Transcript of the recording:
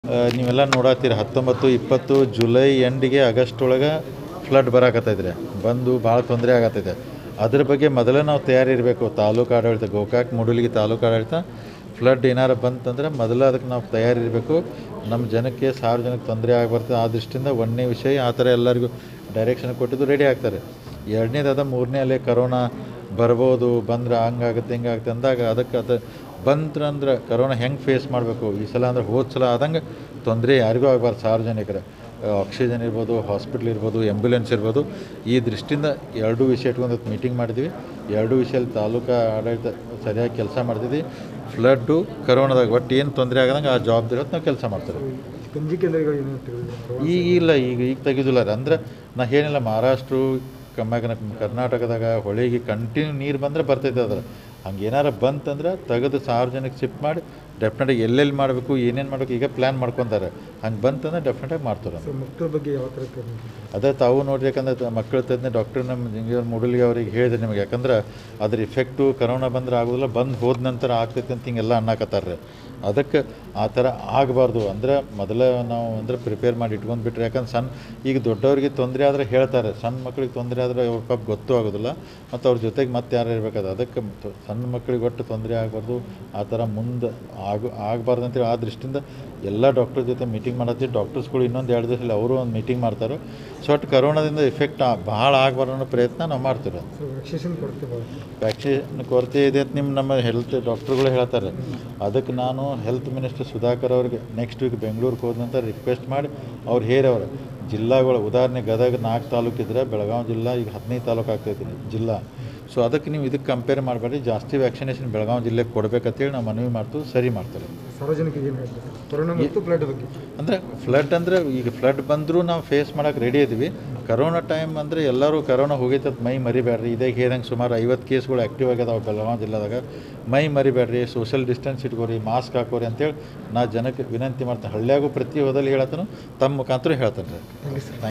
ಆ, ನೀವೆಲ್ಲ ನೋಡತ್ತೀರಿ ಹತ್ತೊಂಬತ್ತು ಇಪ್ಪತ್ತು ಜುಲೈ ಎಂಡಿಗೆ ಆಗಸ್ಟ್ ಒಳಗೆ ಫ್ಲಡ್ ಬರಾಕತ್ತೈತ್ರಿ ಬಂದು ಭಾಳ ತೊಂದರೆ ಆಗತ್ತೈತೆ ಅದ್ರ ಬಗ್ಗೆ ಮೊದಲೇ ನಾವು ತಯಾರಿ ಇರಬೇಕು ತಾಲೂಕು ಆಡಳಿತ ಗೋಕಾಕ್ ಮೂಡಲಿಗೆ ತಾಲೂಕು ಆಡಳಿತ ಫ್ಲಡ್ ಏನಾರು ಬಂತಂದ್ರೆ ಮೊದಲು ಅದಕ್ಕೆ ನಾವು ತಯಾರಿ ಇರಬೇಕು ನಮ್ಮ ಜನಕ್ಕೆ ಸಾರ್ವಜನಿಕ ತೊಂದರೆ ಆಗ್ಬಾರ್ದು ಆ ದೃಷ್ಟಿಯಿಂದ ಒಂದನೇ ವಿಷಯ ಆ ಥರ ಎಲ್ಲರಿಗೂ ಡೈರೆಕ್ಷನ್ ಕೊಟ್ಟಿದ್ದು ರೆಡಿ ಆಗ್ತಾರೆ ಎರಡನೇದಾದ ಮೂರನೇ ಅಲ್ಲೇ ಕರೋನಾ ಬರ್ಬೋದು ಬಂದ್ರೆ ಹಂಗಾಗುತ್ತೆ ಹಿಂಗಾಗುತ್ತೆ ಅಂದಾಗ ಅದಕ್ಕೆ ಅದು ಬಂದ್ರಂದ್ರೆ ಕರೋನಾ ಹೆಂಗೆ ಫೇಸ್ ಮಾಡಬೇಕು ಈ ಸಲ ಅಂದ್ರೆ ಹೋದ ಸಲ ಆದಂಗೆ ತೊಂದರೆ ಯಾರಿಗೂ ಆಗಬಾರ್ದು ಸಾರ್ವಜನಿಕರ ಆಕ್ಸಿಜನ್ ಇರ್ಬೋದು ಹಾಸ್ಪಿಟ್ಲ್ ಇರ್ಬೋದು ಆ್ಯಂಬುಲೆನ್ಸ್ ಇರ್ಬೋದು ಈ ದೃಷ್ಟಿಯಿಂದ ಎರಡೂ ವಿಷಯ ಇಟ್ಕೊಂಡು ಮೀಟಿಂಗ್ ಮಾಡಿದ್ವಿ ಎರಡೂ ವಿಷಯದಲ್ಲಿ ತಾಲೂಕು ಆಡಳಿತ ಸರಿಯಾಗಿ ಕೆಲಸ ಮಾಡ್ತಿದ್ವಿ ಫ್ಲಡ್ಡು ಕರೋನಾದಾಗ ಒಟ್ಟು ಏನು ತೊಂದರೆ ಆಗದಂಗೆ ಆ ಜವಾಬ್ದಾರಿ ಹೊತ್ತು ನಾವು ಕೆಲಸ ಮಾಡ್ತಾರೆ ಗಂಜಿ ಕೇಂದ್ರಗಳು ಏನು ತೆಗೆದಿದ್ದಾರೆ ಈಗ ಇಲ್ಲ ಈಗ ಈಗ ತೆಗೆದಿಲ್ಲ ರೀ ಅಂದ್ರೆ ನಾ ಏನಿಲ್ಲ ಮಹಾರಾಷ್ಟ್ರ ಕಮ್ಮಾಗ ಕರ್ನಾಟಕದಾಗ ಹೊಳೆಗೆ ಕಂಟಿನ್ಯೂ ನೀರು ಬಂದರೆ ಬರ್ತೈತೆ ಅದ್ರ ಹಂಗೆ ಏನಾರ ಬಂತಂದ್ರೆ ತೆಗೆದು ಸಾರ್ವಜನಿಕ ಶಿಫ್ಟ್ ಮಾಡಿ ಡೆಫಿನೆಟಾಗಿ ಎಲ್ಲೆಲ್ಲಿ ಮಾಡಬೇಕು ಏನೇನು ಮಾಡಬೇಕು ಈಗ ಪ್ಲ್ಯಾನ್ ಮಾಡ್ಕೊತಾರೆ ಹಂಗೆ ಬಂತಂದ್ರೆ ಡೆಫಿನೆಟಾಗಿ ಮಾಡ್ತಾರೆ ಸೊ ಮಕ್ಕಳ ಬಗ್ಗೆ ಯಾವ ಥರ care ಮಾಡ್ತಾರೆ? ಅದೇ ತಾವು ನೋಡ್ರಿ ಯಾಕಂದ್ರೆ ತ- ಮಕ್ಕಳ ತಜ್ಞ ಡಾಕ್ಟರ್ ನಮ್ಮ ಇಂಜಿನಿಯರ್ ಮೂಡಲಿಗೆ ಅವ್ರಿಗೆ ಹೇಳಿದೆ ನಿಮಗೆ ಯಾಕಂದ್ರೆ ಅದ್ರ ಇಫೆಕ್ಟು ಕರೋನಾ ಬಂದ್ರೆ ಆಗೋದಿಲ್ಲ ಬಂದು ಹೋದ ನಂತರ ಆಗ್ತೈತೆ ಅಂತ ಹಿಂಗೆಲ್ಲ ಅನ್ನಕತ್ತಾರ್ರಿ ಅದಕ್ಕೆ ಆ ಥರ ಆಗಬಾರ್ದು ಅಂದ್ರೆ ಮೊದಲೇ ನಾವು ಅಂದ್ರೆ ಪ್ರಿಪೇರ್ ಮಾಡಿ ಇಟ್ಕೊಂಡು ಬಿಟ್ರೆ ಯಾಕಂದ್ರೆ ಸಣ್ಣ ಈಗ ದೊಡ್ಡವ್ರಿಗೆ ತೊಂದರೆ ಆದರೆ ಹೇಳ್ತಾರೆ ಸಣ್ಣ ಮಕ್ಳಿಗೆ ತೊಂದರೆ ಆದರೆ ಅವ್ರ ಪಾಪ ಗೊತ್ತೂ ಆಗೋದಿಲ್ಲ ಮತ್ತು ಅವ್ರ ಜೊತೆಗೆ ಮತ್ತೆ ಯಾರು ಇರಬೇಕಾದ ಅದಕ್ಕೆ ತ- ಸಣ್ಣ ಮಕ್ಳಿಗೆ ಒಟ್ಟು ತೊಂದರೆ ಆಗಬಾರ್ದು ಆ ಥರ ಮುಂದೆ ಆಗ ಆಗಬಾರ್ದು ಅಂತೇಳಿ ಆ ದೃಷ್ಟಿಯಿಂದ ಎಲ್ಲ ಡಾಕ್ಟರ್ ಜೊತೆ ಮೀಟಿಂಗ್ ಮಾಡತ್ತೀವಿ ಡಾಕ್ಟರ್ಸ್ಗಳು ಇನ್ನೊಂದು ಎರಡು ದಿವಸ ಅವರು ಒಂದು ಮೀಟಿಂಗ್ ಮಾಡ್ತಾರೆ ಸೊ ಒಟ್ಟು ಕರೋನಾದಿಂದ ಇಫೆಕ್ಟ್ ಭಾಳ ಆಗಬಾರ್ದು ಅನ್ನೋ ಪ್ರಯತ್ನ ನಾವು ಮಾಡ್ತೀವಿ ಸೊ ವ್ಯಾಕ್ಸಿನೇಷನ್ ಕೊಡ್ತೀವಿ ಭಾಳ ವ್ಯಾಕ್ಸಿನ್ ಕೊರತೆ ಇದೆ ಅಂತ ನಿಮ್ಮ ನಮ್ಮ ಹೆಲ್ತ್ ಡಾಕ್ಟ್ರುಗಳು ಹೇಳ್ತಾರೆ ಅದಕ್ಕೆ ನಾನು ಹೆಲ್ತ್ ಮಿನಿಸ್ಟರ್ ಸುಧಾಕರ್ ಅವ್ರಿಗೆ ನೆಕ್ಸ್ಟ್ ವೀಕ್ ಬೆಂಗಳೂರಿಗೆ ಹೋದ ನಂತರ ರಿಕ್ವೆಸ್ಟ್ ಮಾಡಿ ಅವ್ರು ಹೇರವ್ರು ಜಿಲ್ಲಾಗಳು ಉದಾಹರಣೆ ಗದಗ ನಾಲ್ಕು ತಾಲೂಕಿದ್ರೆ ಬೆಳಗಾವಿ ಜಿಲ್ಲಾ ಈಗ ಹದಿನೈದು ತಾಲೂಕು ಆಗ್ತೈತಿ ಜಿಲ್ಲಾ ಸೊ ಅದಕ್ಕೆ ನೀವು ಇದಕ್ಕೆ ಕಂಪೇರ್ ಮಾಡಬೇಡಿ ಜಾಸ್ತಿ ವ್ಯಾಕ್ಸಿನೇಷನ್ ಬೆಳಗಾವಿ ಜಿಲ್ಲೆಗೆ ಕೊಡಬೇಕಂತೇಳಿ ನಾವು ಮನವಿ ಮಾಡ್ತೀವಿ ಸರಿ ಮಾಡ್ತಾರೆ ಸಾರ್ವಜನಿಕರಿಗೆ ಏನು ಹೇಳ್ತಾರೆ ಕೊರೋನಾ ಮತ್ತು ಫ್ಲಡ್ ಬಗ್ಗೆ ಅಂದರೆ ಫ್ಲಡ್ ಅಂದರೆ ಈಗ ಫ್ಲಡ್ ಬಂದರೂ ನಾವು ಫೇಸ್ ಮಾಡೋಕೆ ರೆಡಿ ಇದ್ದೀವಿ ಕರೋನಾ ಟೈಮ್ ಅಂದರೆ ಎಲ್ಲರೂ ಕರೋನಾ ಹೋಗೈತೆ ಮೈ ಮರಿಬೇಡ್ರಿ ಇದೇ ಹೇಳ್ದಂಗೆ ಸುಮಾರು ಐವತ್ತು ಕೇಸ್ಗಳು ಆ್ಯಕ್ಟಿವ್ ಆಗ್ಯದಾವೆ ಬೆಳಗಾವಿ ಜಿಲ್ಲಾದಾಗ ಮೈ ಮರಿಬೇಡ್ರಿ ಸೋಷಿಯಲ್ ಡಿಸ್ಟೆನ್ಸ್ ಇಟ್ಕೋರಿ ಮಾಸ್ಕ್ ಹಾಕೋರಿ ಅಂತೇಳಿ ನಾ ಜನಕ್ಕೆ ವಿನಂತಿ ಮಾಡ್ತೇನೆ ಹಳ್ಳಿಯಾಗೂ ಪ್ರತಿ ಹೋದಲ್ಲಿ ಹೇಳತ್ತನು ತಮ್ಮ ಮುಖಾಂತರ ಹೇಳ್ತಾನೆ ರೀ ಥ್ಯಾಂಕ್ ಯು ಸರ್